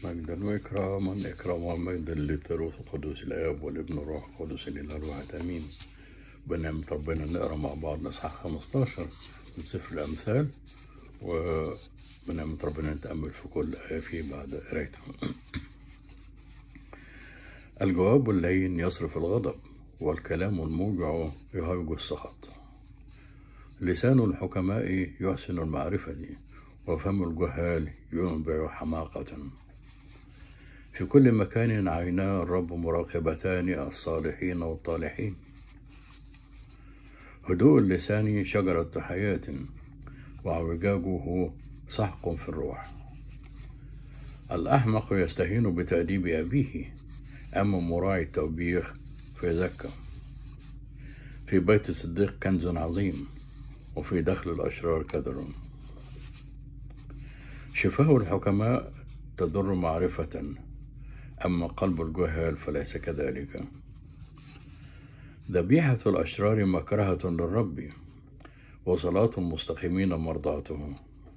مجدا وإكراما إكراما مجدا للثالوث القدوس الآب والابن والروح القدس الإله الواحد آمين بنعمة ربنا نقرا مع بعض إصحاح 15 من سفر الأمثال وبنعمة ربنا نتأمل في كل آية فيه بعد قرايته الجواب اللين يصرف الغضب والكلام الموجع يهيج السخط لسان الحكماء يحسن المعرفة وفم الجهال ينبع حماقة في كل مكان عينا الرب مراقبتان الصالحين والطالحين هدوء اللسان شجرة حياة وعوجاجه سحق في الروح الأحمق يستهين بتأديب أبيه أما مراعي التوبيخ فيزكى في بيت الصديق كنز عظيم وفي دخل الأشرار كدر شفاه الحكماء تضر معرفة أما قلب الجهال فليس كذلك ذبيحة الأشرار مكرهة للرب وصلاة المستقيمين مرضاته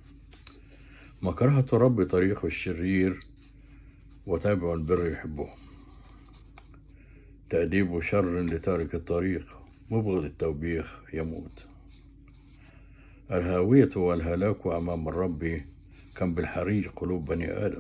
مكرهة الرب طريق الشرير وتابع البر يحبه تأديب شر لتارك الطريق مبغض التوبيخ يموت الهاوية والهلاك أمام الرب كم بالحريق قلوب بني آدم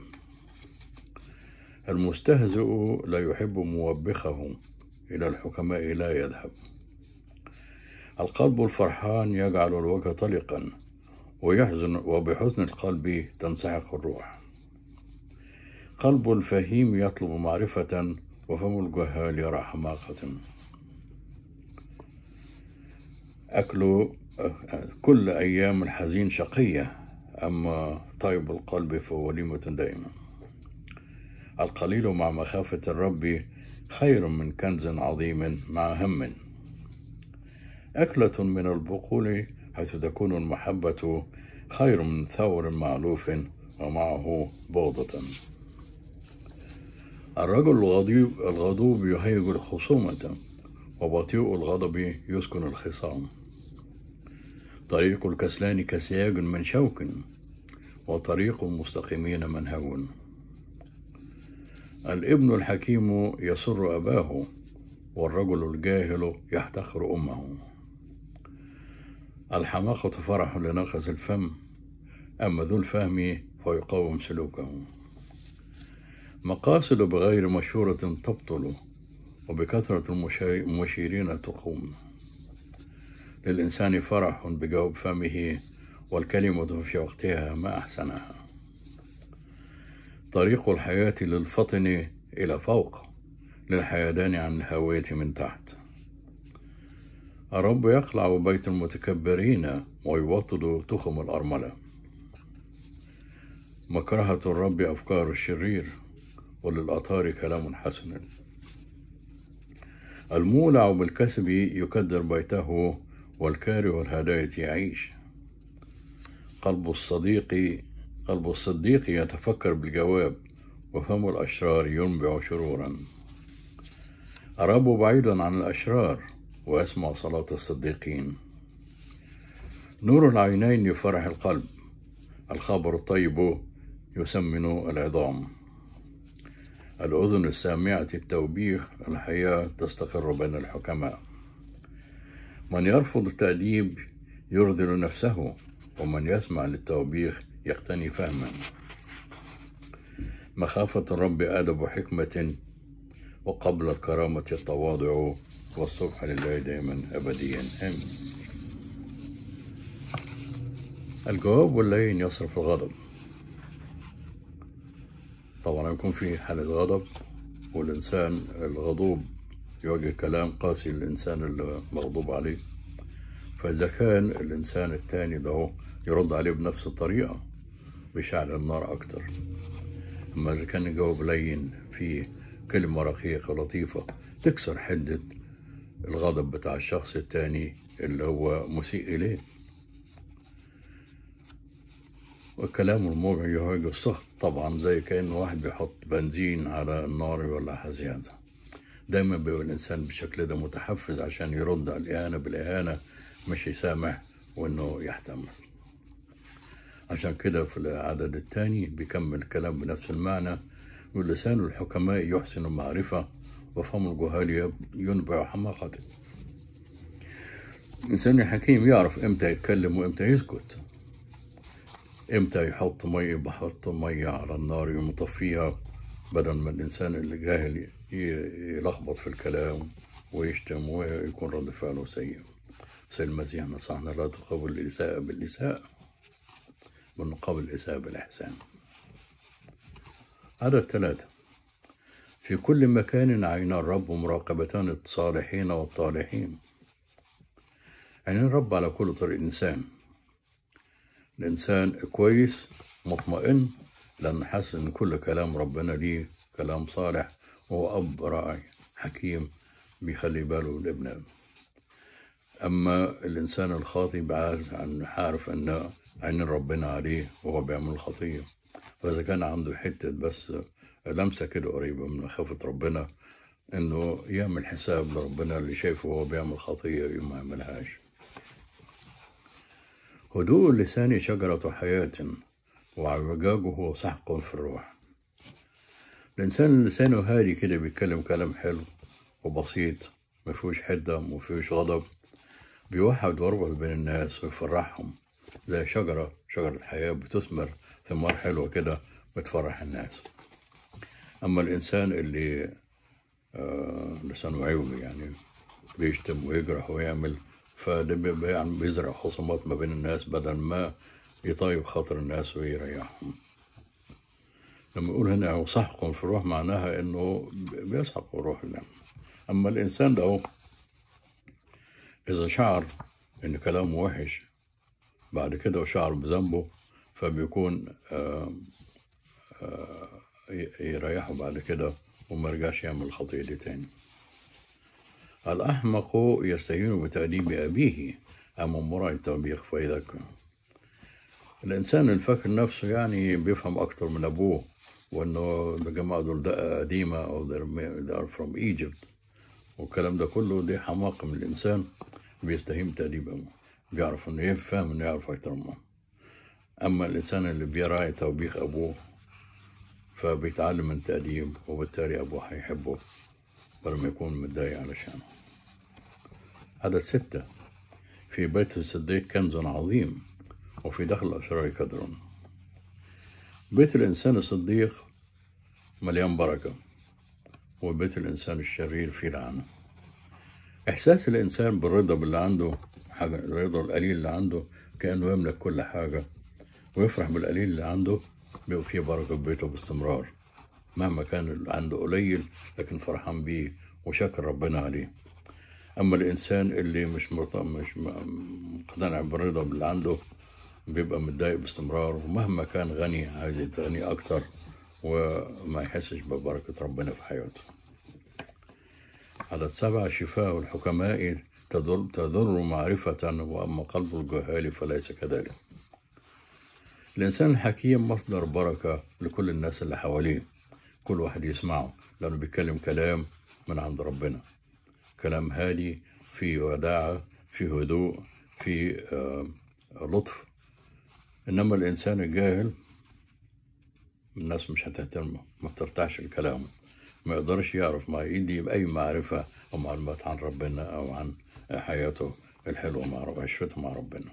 المستهزئ لا يحب موبخه إلى الحكماء لا يذهب القلب الفرحان يجعل الوجه طلقا ويحزن وبحزن القلب تنسحق الروح قلب الفهيم يطلب معرفة وفم الجهال يرى حماقة أكل كل أيام الحزين شقية أما طيب القلب فهو وليمة دائما القليل مع مخافة الرب خير من كنز عظيم مع هم أكلة من البقول حيث تكون المحبة خير من ثور معلوف ومعه بوضة الرجل الغضيب الغضوب يهيج الخصومة وبطيء الغضب يسكن الخصام طريق الكسلان كسياج من شوك وطريق المستقيمين منهو الابن الحكيم يسر أباه والرجل الجاهل يحتقر أمه الحماقة فرح لناقص الفم أما ذو الفهم فيقاوم سلوكه مقاصد بغير مشورة تبطل وبكثرة المشيرين تقوم للإنسان فرح بجواب فمه والكلمة في وقتها ما أحسنها طريق الحياة للفطن إلى فوق للحيدان عن الهوية من تحت الرب يقلع بيت المتكبرين ويوطد تخم الأرملة مكرهة الرب أفكار الشرير وللأطهار كلام حسن المولع بالكسب يكدر بيته والكاره الهداية يعيش قلب الصديق قلب الصديق يتفكر بالجواب وفم الأشرار ينبع شرورا الرب بعيد عن الأشرار ويسمع صلاة الصديقين نور العينين يفرح القلب الخبر الطيب يسمن العظام الأذن السامعة التوبيخ الحياة تستقر بين الحكماء من يرفض التأديب يرذل نفسه ومن يسمع للتوبيخ يقتني فهما مخافة الرب آدب حكمة وقبل الكرامة التواضع والصبح لله دائما أبديا آمين الجواب واللين يصرف الغضب طبعا يكون في حالة غضب والإنسان الغضوب يواجه كلام قاسي للإنسان المغضوب عليه فإذا كان الإنسان التاني ده يرد عليه بنفس الطريقة بيشعل النار أكتر أما إذا كان الجواب لين فيه كلمة رقيقة لطيفة تكسر حدة الغضب بتاع الشخص التاني اللي هو مسيء إليه والكلام الموجع يهاج السخط طبعا زي كأن واحد بيحط بنزين على النار ولا زيادة دايما بيبقى الإنسان بالشكل ده متحفز عشان يرد على الإهانة بالإهانة مش يسامح وإنه يحتمل عشان كده في العدد الثاني بيكمل الكلام بنفس المعنى ولسان الحكماء يحسن المعرفة وفم الجهال ينبع حماقة الإنسان الحكيم يعرف إمتى يتكلم وإمتى يسكت إمتى يحط مية بحط مية على النار يمطفيها بدل ما الإنسان اللي جاهل يلخبط في الكلام ويشتم ويكون رد فعله سيء سيد المسيح نصحنا لا تقابل الإساءة بالإساءة بل نقابل الإساءة بالإحسان عدد ثلاثة في كل مكان عينا الرب مراقبتان الصالحين والطالحين عينين الرب على كل طريق الإنسان الإنسان كويس مطمئن لأن حاسس إن كل كلام ربنا ليه كلام صالح وهو أب راعي حكيم بيخلي باله لابنه أما الإنسان الخاطي بعاز عن عارف أن عين ربنا عليه وهو بيعمل الخطية فإذا كان عنده حتة بس لمسة كده قريبة من مخافة ربنا إنه يعمل حساب لربنا اللي شايفه وهو بيعمل خطية ما يعملهاش هدوء اللسان شجرة حياة وعوجاجه سحق في الروح الإنسان اللي لسانه هادي كده بيتكلم كلام حلو وبسيط مفيهوش حدة مفيهوش غضب بيوحد ويربط بين الناس ويفرحهم زي شجرة شجرة حياة بتثمر ثمار حلوة كده بتفرح الناس أما الإنسان اللي آه لسانه عوجي يعني بيشتم ويجرح ويعمل فده بيبقى يعني بيزرع خصومات ما بين الناس بدل ما يطيب خاطر الناس ويريحهم لما يقول هنا وسحق في الروح معناها انه بيسحق روح الله اما الانسان ده اذا شعر ان كلامه وحش بعد كده وشعر بذنبه فبيكون آه آه يريحه بعد كده وما يرجعش يعمل الخطية دي تاني الأحمق يستهين بتأديب أبيه أما مرأة التوبيخ فإذا الإنسان الفاكر نفسه يعني بيفهم أكتر من أبوه وإنه الجماعة دول دقة قديمة أو they're from Egypt والكلام ده كله دي حماقة من الإنسان بيستهين بتأديب أبوه بيعرف إنه يفهم إنه يعرف أكتر منه أما الإنسان اللي بيراعي توبيخ أبوه فبيتعلم من تأديب وبالتالي أبوه هيحبه بدل ما يكون متضايق علشانه عدد ستة في بيت الصديق كنز عظيم وفي دخل الأشرار كدر بيت الإنسان الصديق مليان بركة وبيت الإنسان الشرير فيه لعنة إحساس الإنسان بالرضا باللي عنده حاجة الرضا القليل اللي عنده كأنه يملك كل حاجة ويفرح بالقليل اللي عنده بيبقى فيه بركة في بيته باستمرار مهما كان اللي عنده قليل لكن فرحان بيه وشكر ربنا عليه أما الإنسان اللي مش مرط... مش مقتنع بالرضا باللي عنده بيبقى متضايق باستمرار ومهما كان غني عايز يتغني أكتر وما يحسش ببركة ربنا في حياته عدد سبعة شفاء الحكماء تضر, تضر معرفة وأما قلب الجهال فليس كذلك الإنسان الحكيم مصدر بركة لكل الناس اللي حواليه كل واحد يسمعه لأنه بيتكلم كلام من عند ربنا كلام هادي فيه وداعة فيه هدوء فيه آه لطف إنما الإنسان الجاهل الناس مش هتهتم ما بترتاحش لكلامه ما يقدرش يعرف ما يدي أي معرفة أو معلومات عن ربنا أو عن حياته الحلوة مع ربنا عشرته مع ربنا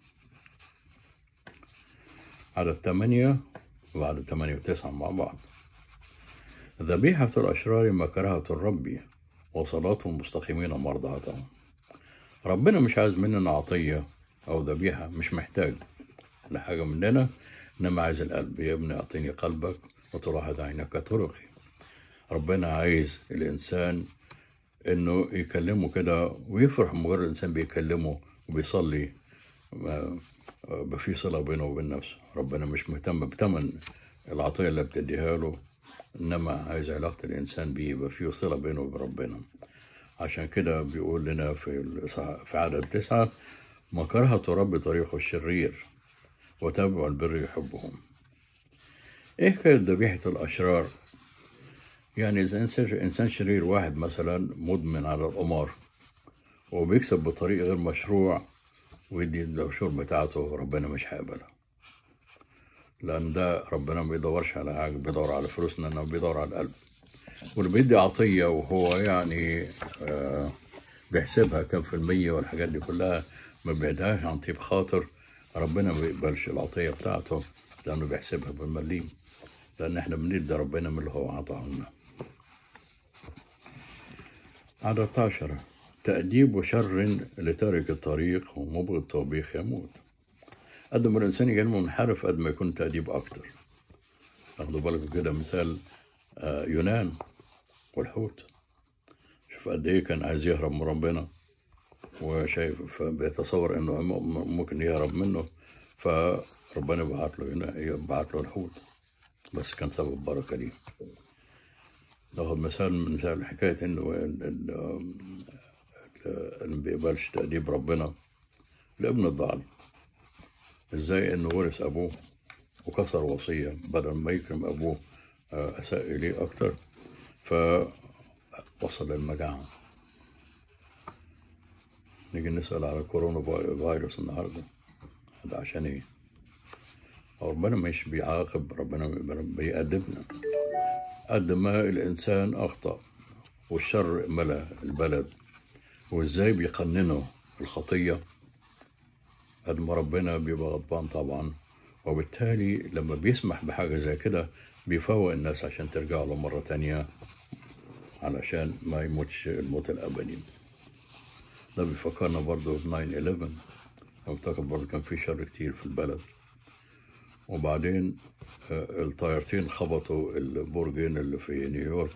عدد ثمانية وعدد ثمانية وتسعة مع بعض ذبيحة الأشرار مكرهة الرب وصلاة المستقيمين مرضاتهم ربنا مش عايز مننا عطية أو ذبيحة مش محتاج لحاجة مننا إنما عايز القلب يا ابني أعطيني قلبك وتلاحظ عينك طرقي ربنا عايز الإنسان إنه يكلمه كده ويفرح مجرد الإنسان بيكلمه وبيصلي يبقى في صلة بينه وبين نفسه ربنا مش مهتم بتمن العطية اللي بتديها له إنما عايز علاقة الإنسان بيه يبقى فيه صلة بينه وبين ربنا عشان كده بيقول لنا في في عدد تسعة مكرهة رب طريقه الشرير وتابع البر يحبهم إيه كانت ذبيحة الأشرار يعني إذا إنسان شرير واحد مثلا مدمن على القمار وبيكسب بطريق غير مشروع ويدي العشور بتاعته ربنا مش هيقبلها لأن ده ربنا ما بيدورش على حاجة بيدور على فلوسنا إنه بيدور على القلب واللي بيدي عطية وهو يعني آه بيحسبها كم في المية والحاجات دي كلها ما بيديهاش عن طيب خاطر ربنا ما بيقبلش العطية بتاعته لأنه بيحسبها بالمليم لأن إحنا بندي ربنا من اللي هو عطاه لنا عدد عشرة تأديب شر لتارك الطريق ومبغض توبيخ يموت قد ما الإنسان يجي منحرف قد ما يكون تأديب أكتر خدوا بالكم كده مثال آه، يونان والحوت شوف قد إيه كان عايز يهرب من ربنا وشايف بيتصور إنه م- ممكن يهرب منه فربنا بعت له يونا- يبعت له الحوت بس كان سبب بركة ليه ناخد مثال من مثال حكاية إنه ال- ال- ال- اللي ما بيقبلش تأديب ربنا الابن الضال إزاي إنه ورث أبوه وكسر وصية بدل ما يكرم أبوه آه، أساء إليه أكتر فوصل للمجاعة نيجي نسأل على كورونا فاي- فيروس النهاردة ده عشان إيه؟ ربنا مش بيعاقب ربنا بيأدبنا قد ما الإنسان أخطأ والشر ملا البلد وإزاي بيقننوا الخطية قد ما ربنا بيبقى غضبان طبعا وبالتالي لما بيسمح بحاجة زي كده بيفوق الناس عشان ترجع له مرة تانية علشان ما يموتش الموت الأبدي ده بيفكرنا برضه ب 9/11 افتكر برضه كان في شر كتير في البلد وبعدين آه، الطيارتين خبطوا البرجين اللي في نيويورك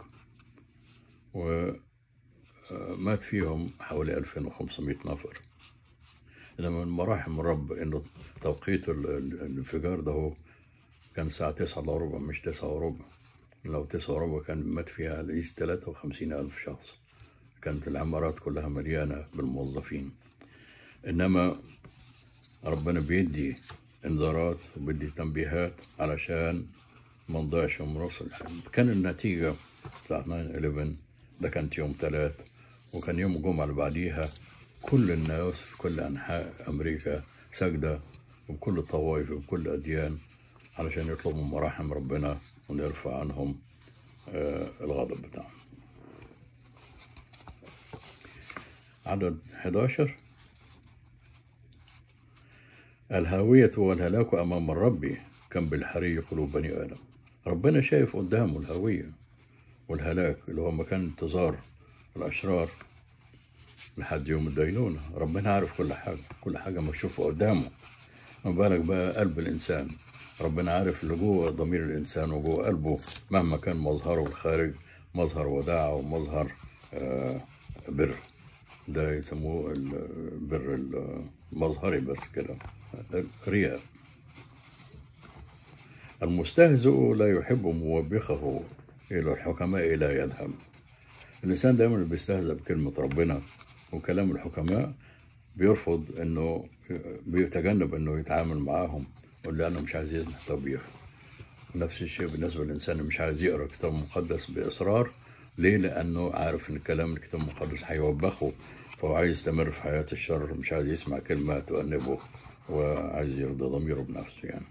ومات فيهم حوالي 2500 نفر إنما من مراحم الرب إنه توقيت ال- ال- الانفجار ده هو كان الساعة تسعة إلا ربع مش تسعة وربع لو تسعة وربع كان مات فيها على الإيست تلاتة وخمسين ألف شخص كانت العمارات كلها مليانة بالموظفين إنما ربنا بيدي انذارات وبيدي تنبيهات علشان ما نضيعش من رسل كان النتيجة بتاعت 9/11 ده كانت يوم ثلاث وكان يوم الجمعة اللي بعديها كل الناس في كل أنحاء أمريكا ساجدة وبكل الطوائف وبكل الأديان علشان يطلبوا مراحم ربنا ونرفع عنهم آه، الغضب بتاعهم عدد 11 الهاوية والهلاك أمام الرب كم بالحري قلوب بني آدم ربنا شايف قدامه الهاوية والهلاك اللي هو مكان انتظار الأشرار لحد يوم الدينونة ربنا عارف كل حاجة كل حاجة مكشوفة قدامه ما بالك بقى قلب الإنسان ربنا عارف اللي جوه ضمير الإنسان وجوه قلبه مهما كان مظهره الخارج مظهر وداعة ومظهر آه، بر ده يسموه البر المظهري بس كده رياء المستهزئ لا يحب موبخه إلى الحكماء لا يذهب الإنسان دايما اللي بيستهزأ بكلمة ربنا وكلام الحكماء بيرفض إنه بيتجنب إنه يتعامل معاهم يقول لي أنا مش عايز يسمع طبيخ نفس الشيء بالنسبة للإنسان اللي مش عايز يقرأ كتاب مقدس بإصرار ليه؟ لأنه عارف إن كلام الكتاب المقدس هيوبخه فهو عايز يستمر في حياة الشر مش عايز يسمع كلمة تؤنبه وعايز يرضي ضميره بنفسه يعني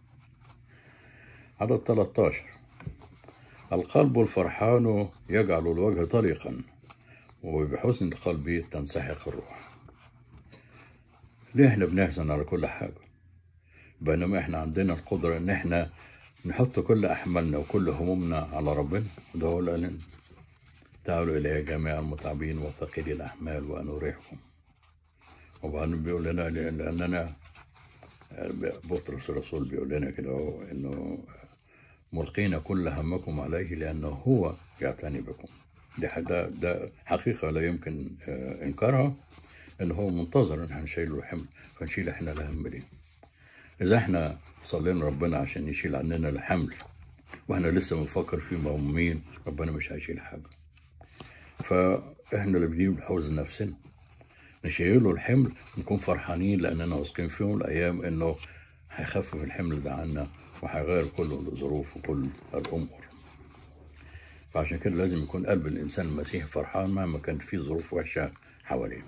عدد 13 القلب الفرحان يجعل الوجه طليقا وبحسن القلب تنسحق الروح ليه احنا بنحزن على كل حاجة بينما احنا عندنا القدرة ان احنا نحط كل احمالنا وكل همومنا على ربنا ده هو اللي قال لنا تعالوا الي جميع المتعبين وثقيلي الاحمال وانا اريحكم وبعدين بيقول لنا لاننا بطرس الرسول بيقول لنا كده هو انه ملقين كل همكم عليه لانه هو يعتني بكم دي حاجة ده حقيقة لا يمكن آه، إنكارها إن هو منتظر إن احنا نشيل له الحمل فنشيل إحنا الهم ليه إذا إحنا صلينا ربنا عشان يشيل عننا الحمل وإحنا لسه بنفكر فيه مهمومين ربنا مش هيشيل حاجة فإحنا اللي بنجيب الحوز نفسنا نشيله الحمل نكون فرحانين لأننا واثقين في يوم من الأيام إنه هيخفف الحمل ده عنا وهيغير كل الظروف وكل الأمور فعشان كده لازم يكون قلب الإنسان المسيحي فرحان مهما كانت فيه ظروف وحشة حواليه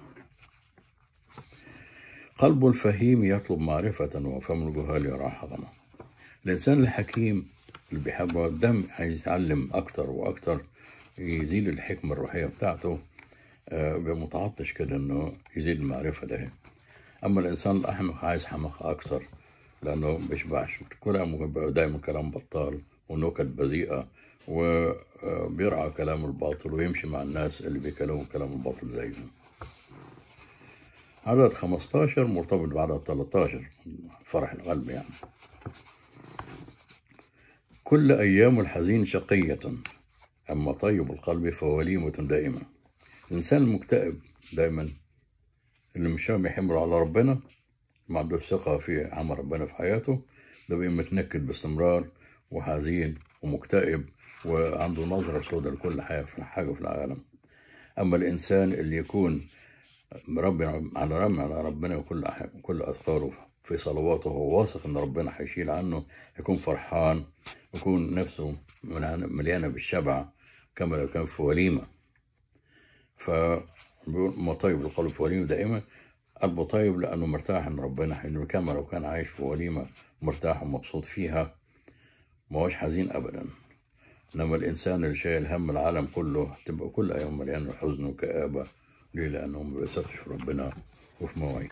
قلب الفهيم يطلب معرفة وفم الجهال يرى حظمة الإنسان الحكيم اللي بيحب الدم عايز يتعلم أكتر وأكتر يزيد الحكمة الروحية بتاعته آه، بيبقى متعطش كده إنه يزيد المعرفة ده أما الإنسان الأحمق عايز حماقة أكتر لأنه ما بيشبعش كلامه بيبقى دايما كلام بطال ونكت بذيئة وبيرعى كلام الباطل ويمشي مع الناس اللي بيكلموا كلام الباطل زيهم عدد 15 مرتبط بعدد 13 فرح القلب يعني كل أيام الحزين شقية أما طيب القلب فوليمة دائمة الإنسان المكتئب دايما اللي مش بيحمل على ربنا ما عندوش ثقة في عمل ربنا في حياته ده بيبقى متنكد باستمرار وحزين ومكتئب وعنده نظرة سوداء لكل حاجة في حاجة في العالم أما الإنسان اللي يكون مربي على رمي على ربنا وكل أح- كل أذكاره في صلواته هو واثق إن ربنا هيشيل عنه يكون فرحان يكون نفسه مليانة مليانة بالشبع كما لو كان في وليمة فبيقول ما طيب القلب في وليمة دائما قلبه طيب لأنه مرتاح إن ربنا إنه كما لو كان عايش في وليمة مرتاح ومبسوط فيها ما هوش حزين أبدا إنما الإنسان اللي شايل هم العالم كله تبقى كل يوم مليان حزن وكآبة ليه؟ لأنه ما بيثقش في ربنا وفي مواعيده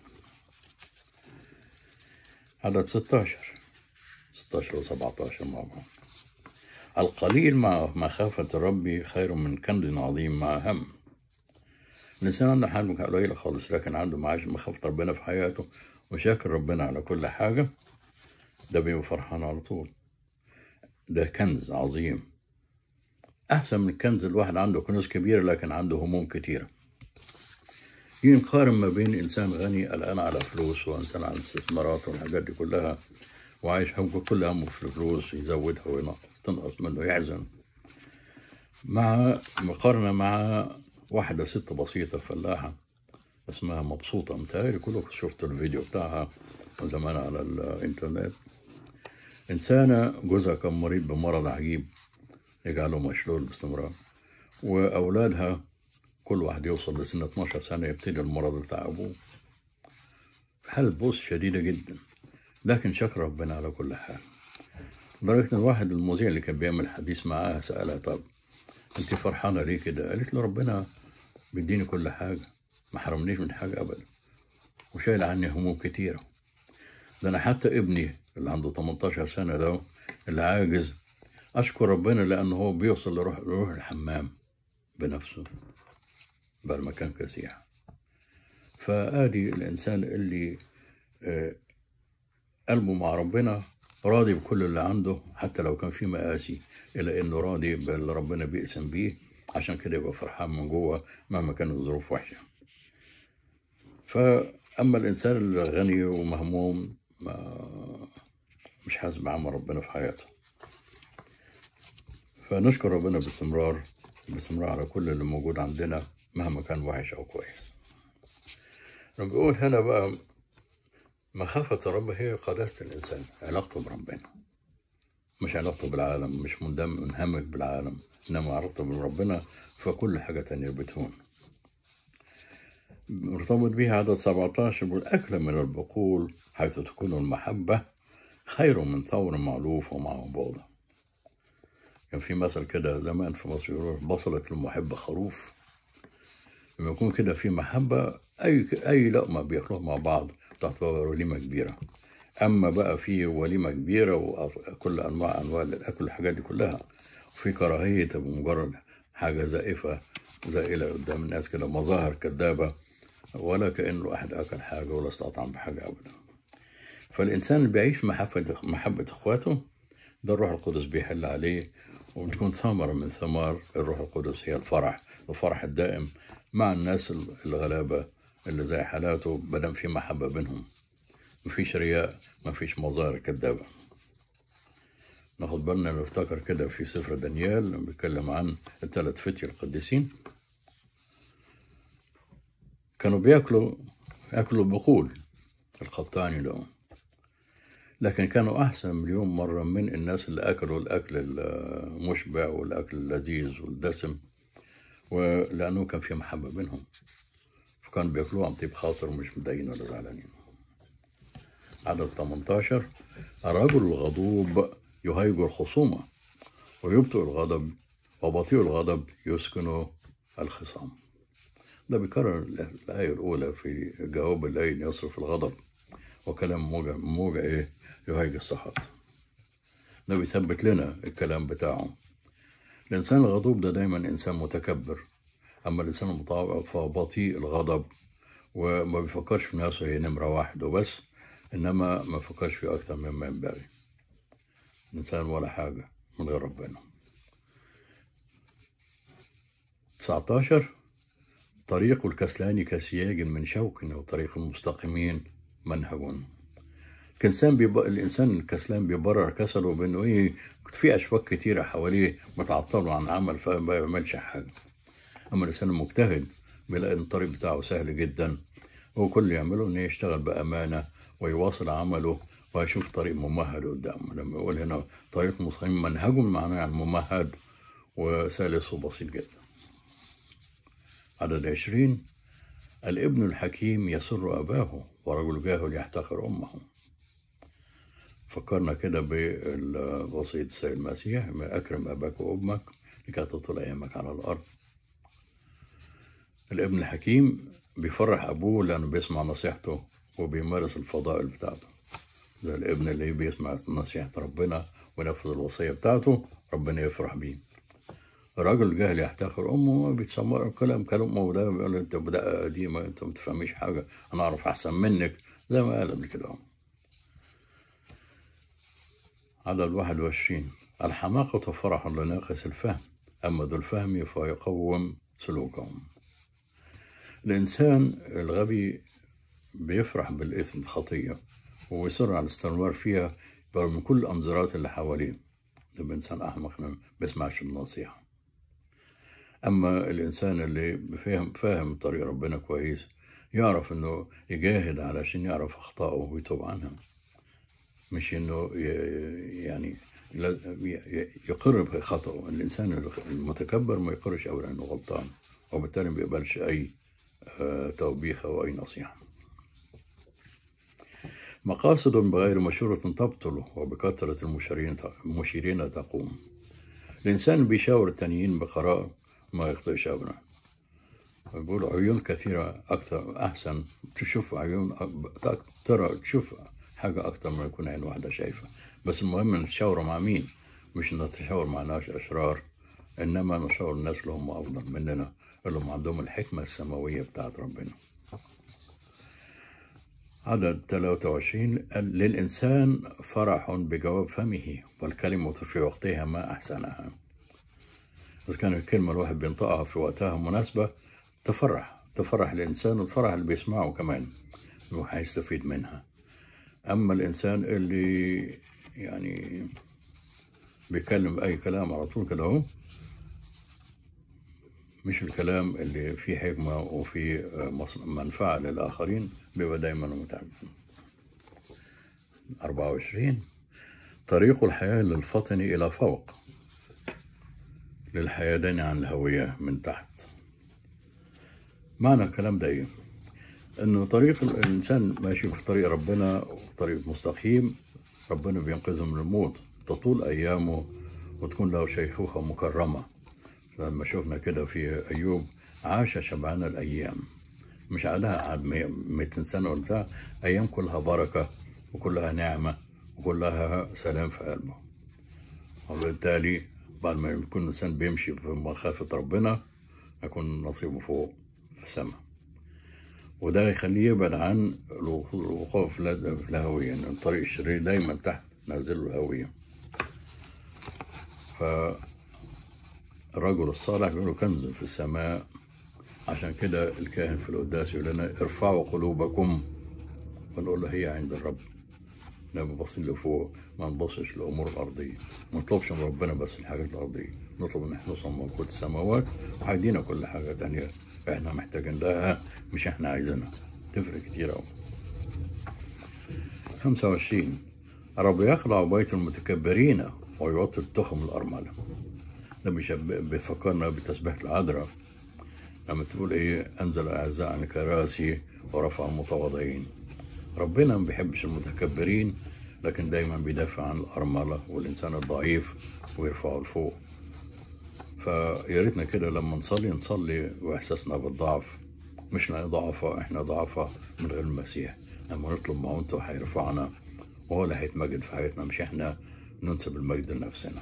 عدد 16 16 و 17 مع بعض القليل مع مخافة الرب خير من كنز عظيم مع هم الإنسان عنده حاجة قليلة خالص لكن عنده معاش مخافة ربنا في حياته وشاكر ربنا على كل حاجة ده بيبقى فرحان على طول ده كنز عظيم أحسن من كنز الواحد عنده كنوز كبيرة لكن عنده هموم كتيرة يجي نقارن ما بين إنسان غني قلقان على فلوس وإنسان على استثمارات والحاجات دي كلها وعايش هم كل همه في الفلوس يزودها وتنقص منه يحزن مع مقارنة مع واحدة ست بسيطة فلاحة اسمها مبسوطة متهيألي كلكم شفتوا الفيديو بتاعها زمان على الإنترنت إنسانة جوزها كان مريض بمرض عجيب يجعله مشلول باستمرار وأولادها كل واحد يوصل لسن 12 سنة يبتدي المرض بتاع أبوه في حالة بؤس شديدة جدا لكن شكر ربنا على كل حال لدرجة إن الواحد المذيع اللي كان بيعمل حديث معاها سألها طب أنت فرحانة ليه كده؟ قالت له ربنا بيديني كل حاجة ما حرمنيش من حاجة أبدا وشايل عني هموم كتيرة ده أنا حتى ابني اللي عنده 18 سنة ده اللي عاجز أشكر ربنا لأنه هو بيوصل لروح, لروح الحمام بنفسه بل مكان كسيح فآدي الإنسان اللي آه، قلبه مع ربنا راضي بكل اللي عنده حتى لو كان في مآسي إلا إنه راضي باللي ربنا بيقسم بيه عشان كده يبقى فرحان من جوه مهما كانت الظروف وحشة فأما الإنسان الغني ومهموم ما مش حاسس بعمل ربنا في حياته فنشكر ربنا باستمرار باستمرار على كل اللي موجود عندنا مهما كان وحش أو كويس بيقول هنا بقى مخافة الرب هي قداسة الإنسان علاقته بربنا مش علاقته بالعالم مش مندم منهمك بالعالم إنما علاقته بربنا فكل حاجة تانية بتهون مرتبط بها عدد 17 بيقول أكل من البقول حيث تكون المحبة خير من ثور معلوف ومعه بوضة كان في مثل كده زمان في مصر يقولوا بصلت المحبة خروف لما يكون كده في محبة أي أي لقمة بياكلوها مع بعض تعتبر وليمة كبيرة أما بقى في وليمة كبيرة وكل أنواع أنواع الأكل الحاجات دي كلها وفي كراهية تبقى مجرد حاجة زائفة زائلة قدام الناس كده مظاهر كذابة ولا كأن الواحد أكل حاجة ولا استطعم بحاجة أبدا فالإنسان اللي بيعيش محبة محبة إخواته ده الروح القدس بيحل عليه وبتكون ثمرة من ثمار الروح القدس هي الفرح الفرح الدائم مع الناس الغلابة اللي زي حالاته بدم في محبة بينهم مفيش رياء مفيش مظاهر كذابة ناخد بالنا نفتكر كده في سفر دانيال لما بيتكلم عن الثلاث فتية القديسين كانوا بياكلوا ياكلوا بقول القطاني ده لكن كانوا أحسن مليون مرة من الناس اللي أكلوا الأكل المشبع والأكل اللذيذ والدسم ولأنه كان في محبة بينهم فكانوا بياكلوه عن طيب خاطر ومش متضايقين ولا زعلانين عدد 18 الرجل الغضوب يهيج الخصومة ويبطئ الغضب وبطيء الغضب يسكن الخصام ده بيكرر الآية الأولى في جواب الليل يصرف الغضب وكلام موجع موجع إيه يهيج السخط ده بيثبت لنا الكلام بتاعه الإنسان الغضوب ده دايما إنسان متكبر أما الإنسان المتواضع فهو بطيء الغضب وما بيفكرش في نفسه هي نمرة واحد وبس إنما ما بيفكرش في أكثر مما ينبغي الإنسان ولا حاجة من غير ربنا 19 طريق الكسلان كسياج من شوك وطريق المستقيمين منهج الإنسان بيب... الإنسان الكسلان بيبرر كسله بإنه إيه في أشواك كتيرة حواليه متعطله عن عمل فما بيعملش حاجة أما الإنسان المجتهد بيلاقي إن الطريق بتاعه سهل جدا هو كل اللي يعمله إنه يشتغل بأمانة ويواصل عمله ويشوف طريق ممهد قدامه لما يقول هنا طريق مستقيم منهج معناه يعني ممهد وسلس وبسيط جدا عدد عشرين الابن الحكيم يسر أباه ورجل جاهل يحتقر أمه فكرنا كده بالوصية السيد المسيح أكرم أباك وأمك لكي تطول أيامك على الأرض الابن الحكيم بيفرح أبوه لأنه بيسمع نصيحته وبيمارس الفضائل بتاعته زي الابن اللي بيسمع نصيحة ربنا وينفذ الوصية بتاعته ربنا يفرح بيه الراجل جاهل يحتقر امه بيتسمر كلام كلام امه ده بيقول انت بدقه قديمه انت ما تفهميش حاجه انا اعرف احسن منك زي ما قال قبل كده عدد 21 الحماقة فرح لناقص الفهم أما ذو الفهم فيقوم سلوكهم الإنسان الغبي بيفرح بالإثم الخطية ويصر على الاستمرار فيها برغم كل الأنظارات اللي حواليه يبقى إنسان أحمق ما بيسمعش النصيحة أما الإنسان اللي فاهم فاهم طريق ربنا كويس يعرف إنه يجاهد علشان يعرف أخطائه ويتوب عنها مش إنه يعني يقر بخطأه الإنسان المتكبر ما يقرش أولا إنه غلطان وبالتالي ما بيقبلش أي توبيخ أو أي نصيحة مقاصد بغير مشورة تبطل وبكثرة المشيرين المشيرين تقوم الإنسان بيشاور التانيين بقراءة ما يخطئش أبدا بقول عيون كثيرة أكثر أحسن تشوف عيون ترى تشوف حاجة أكثر من يكون عين واحدة شايفة بس المهم نتشاور مع مين مش نتشاور مع ناس أشرار إنما نشاور الناس اللي هم أفضل مننا اللي هم عندهم الحكمة السماوية بتاعت ربنا عدد 23 للإنسان فرح بجواب فمه والكلمة في وقتها ما أحسنها إذا كان الكلمة الواحد بينطقها في وقتها مناسبة تفرح تفرح الإنسان وتفرح اللي بيسمعه كمان إنه هيستفيد منها أما الإنسان اللي يعني بيتكلم بأي كلام على طول كده أهو مش الكلام اللي فيه حكمة وفيه منفعة للآخرين بيبقى دايما متعب 24 طريق الحياة للفطن إلى فوق للحيادان عن الهوية من تحت معنى الكلام ده إيه؟ إنه طريق الإنسان ماشي في طريق ربنا طريق مستقيم ربنا بينقذه من الموت تطول أيامه وتكون له شيخوخة مكرمة لما شفنا كده في أيوب عاش شبعان الأيام مش عليها قعد 200 سنة ولا بتاع أيام كلها بركة وكلها نعمة وكلها سلام في قلبه وبالتالي بعد ما يكون الإنسان بيمشي في مخافة ربنا يكون نصيبه فوق في السماء وده يخليه يبعد عن الوقوع في الهوية يعني الطريق الشرير دايما تحت نازل الهوية فالرجل الصالح بيقول كنز في السماء عشان كده الكاهن في القداس يقول لنا ارفعوا قلوبكم ونقول له هي عند الرب لما باصين لفوق ما نبصش للامور الارضيه ما نطلبش من ربنا بس الحاجات الارضيه نطلب ان احنا نوصل ملكوت السماوات وهيدينا كل حاجه تانية احنا محتاجين لها مش احنا عايزينها تفرق كتير قوي 25 الرب يخلع بيت المتكبرين ويوطي التخم الأرملة ده بيفكرنا بتسبيحة العذراء لما تقول ايه انزل الاعزاء عن كراسي ورفع المتواضعين ربنا ما بيحبش المتكبرين لكن دايما بيدافع عن الأرملة والإنسان الضعيف ويرفعه لفوق فيا ريتنا كده لما نصلي نصلي وإحساسنا بالضعف مش لأن ضعفاء إحنا ضعفاء من غير المسيح لما نطلب معونته هيرفعنا وهو اللي هيتمجد في حياتنا مش إحنا ننسب المجد لنفسنا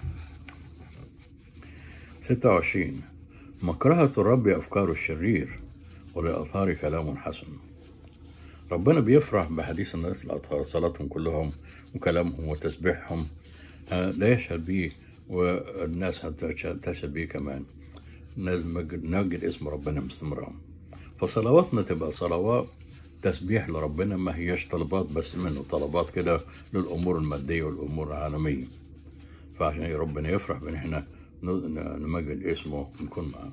26 مكرهة الرب أفكار الشرير ولأطهار كلام حسن ربنا بيفرح بحديث الناس الأطهار صلاتهم كلهم وكلامهم وتسبيحهم آه، لا يشهد به والناس تشهد به كمان نجد اسم ربنا باستمرار فصلواتنا تبقى صلوات تسبيح لربنا ما هيش طلبات بس منه طلبات كده للأمور المادية والأمور العالمية فعشان ربنا يفرح بان احنا نمجد اسمه ونكون معاه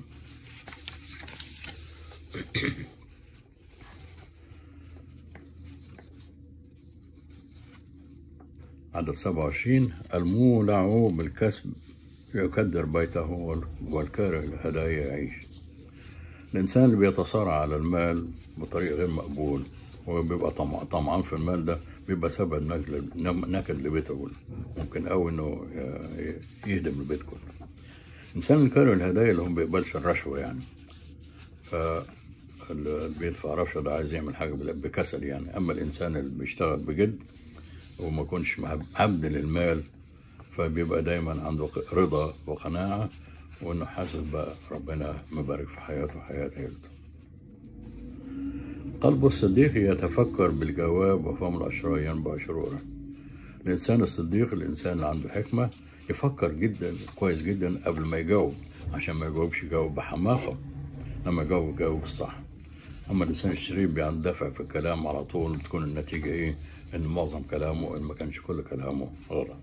عدد 27 المولع بالكسب يكدر بيته والكاره الهدايا يعيش الإنسان اللي بيتصارع على المال بطريقة غير مقبول وبيبقى طمع طمعان في المال ده بيبقى سبب نكد لبيته كله ممكن أوي إنه يهدم البيت كله الإنسان اللي كاره الهدايا اللي هو ما بيقبلش الرشوة يعني ف اللي بيدفع رشوة ده عايز يعمل حاجة بكسل يعني أما الإنسان اللي بيشتغل بجد وما يكونش عبد للمال فبيبقى دايما عنده رضا وقناعة وإنه حاسس بقى ربنا مبارك في حياته وحياة عيلته قلب الصديق يتفكر بالجواب وفم الأشرار ينبع شرورا الإنسان الصديق الإنسان اللي عنده حكمة يفكر جدا كويس جدا قبل ما يجاوب عشان ما يجاوبش يجاوب بحماقة لما يجاوب يجاوب الصح أما الإنسان الشرير بيندفع في الكلام على طول تكون النتيجة إيه؟ إن معظم كلامه إن ما كانش كل كلامه غلط.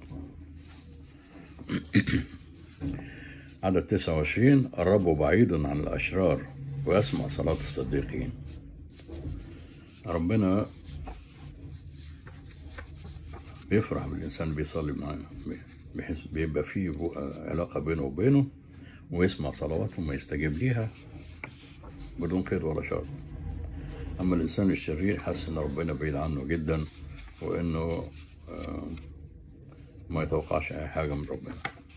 عدد 29 الرب بعيد عن الأشرار ويسمع صلاة الصديقين. ربنا بيفرح بالإنسان بيصلي معاه بحيث بيبقى فيه علاقة بينه وبينه ويسمع صلواتهم ويستجيب ليها بدون قيد ولا شرط أما الإنسان الشرير حاسس إن ربنا بعيد عنه جدا وإنه ما يتوقعش أي حاجة من ربنا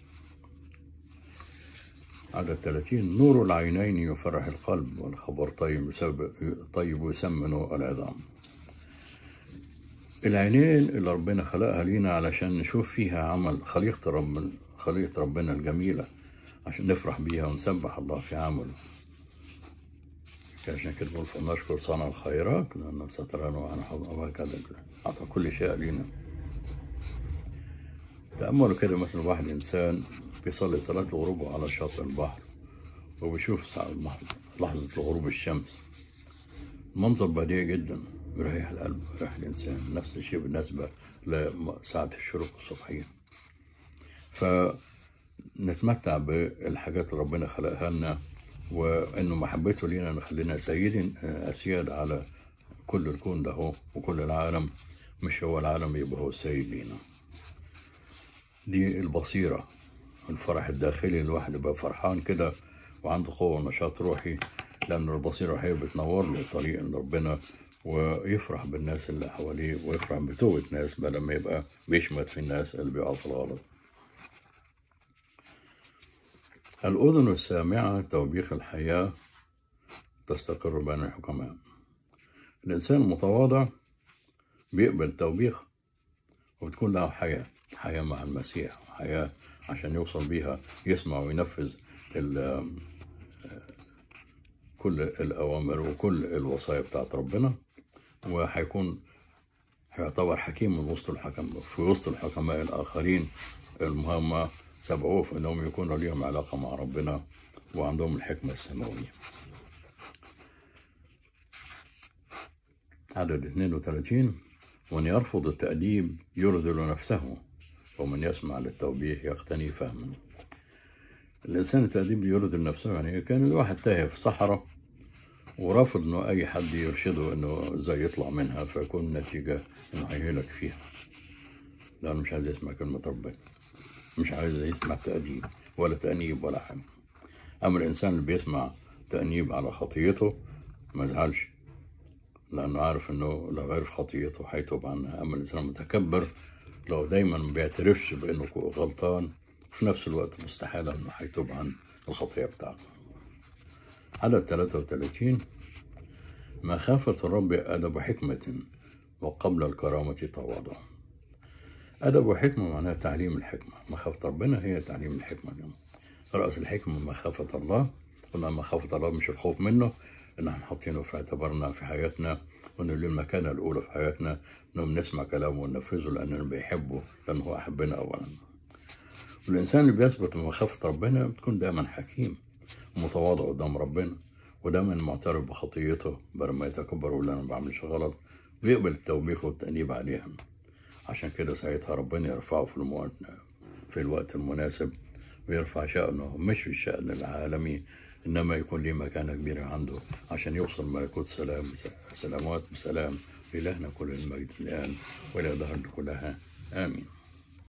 عدد 30 نور العينين يفرح القلب والخبر طيب بسبب طيب يسمن العظام العينين اللي ربنا خلقها لينا علشان نشوف فيها عمل خليقة رب خليقة ربنا الجميلة عشان نفرح بيها ونسبح الله في عمله عشان كده بقول فلنشكر صانع الخيرات لأنه سترنا وعن وهكذا أعطى كل شيء لينا تأملوا كده مثلا واحد إنسان بيصلي صلاة الغروب على شاطئ البحر وبيشوف لحظة غروب الشمس منظر بديع جدا بيريح القلب بيريح الإنسان نفس الشيء بالنسبة لساعة الشروق الصبحية فنتمتع بالحاجات اللي ربنا خلقها لنا وإنه محبته لينا نخلينا سيدين أسياد على كل الكون ده هو وكل العالم مش هو العالم يبقى هو السيد لينا دي البصيرة الفرح الداخلي الواحد يبقى فرحان كده وعنده قوة ونشاط روحي لأن البصيرة هي بتنور له طريق ربنا ويفرح بالناس اللي حواليه ويفرح بتوبة ناس بدل ما يبقى بيشمت في الناس اللي بيقعوا في الغلط الأذن السامعة توبيخ الحياة تستقر بين الحكماء الإنسان المتواضع بيقبل توبيخ وبتكون له حياة حياة مع المسيح حياة عشان يوصل بيها يسمع وينفذ كل الأوامر وكل الوصايا بتاعت ربنا وهيكون هيعتبر حكيم من وسط الحكم في وسط الحكماء الآخرين المهمة سبقوه في أنهم يكونوا ليهم علاقة مع ربنا وعندهم الحكمة السماوية عدد 32 ومن يرفض التأديب يرذل نفسه ومن يسمع للتوبيخ يقتني فهما الإنسان التأديب يرذل نفسه يعني كان الواحد تايه في صحراء ورافض إنه أي حد يرشده إنه إزاي يطلع منها فيكون النتيجة إنه هيهلك فيها لأنه مش عايز يسمع كلمة ربنا مش عايز يسمع تأديب ولا تأنيب ولا حاجة أما الإنسان اللي بيسمع تأنيب على خطيته ما يزعلش لأنه عارف إنه لو عرف خطيته هيتوب عنها أما الإنسان المتكبر لو دايما ما بيعترفش بانه غلطان في نفس الوقت مستحيل انه هيتوب عن الخطيه بتاعته عدد 33 مخافة الرب أدب حكمة وقبل الكرامة تواضع أدب وحكمة معناها تعليم الحكمة مخافة ربنا هي تعليم الحكمة رأس الحكمة مخافة الله قلنا مخافة الله مش الخوف منه إن احنا حاطينه في اعتبارنا في حياتنا وإنه له المكانة الأولى في حياتنا إنهم نسمع كلامه وننفذه لأننا بيحبه لأنه هو أحبنا أولا والإنسان اللي بيثبت بمخافة ربنا بتكون دايما حكيم ومتواضع قدام ربنا ودايما معترف بخطيته بدل ما يتكبر ويقول أنا ما بعملش غلط ويقبل التوبيخ والتأنيب عليها عشان كده ساعتها ربنا يرفعه في الموت في الوقت المناسب ويرفع شأنه مش في الشأن العالمي إنما يكون ليه مكانة كبيرة عنده عشان يوصل ملكوت سلام سلامات بسلام إلهنا كل المجد الآن وإلى دهر كلها آمين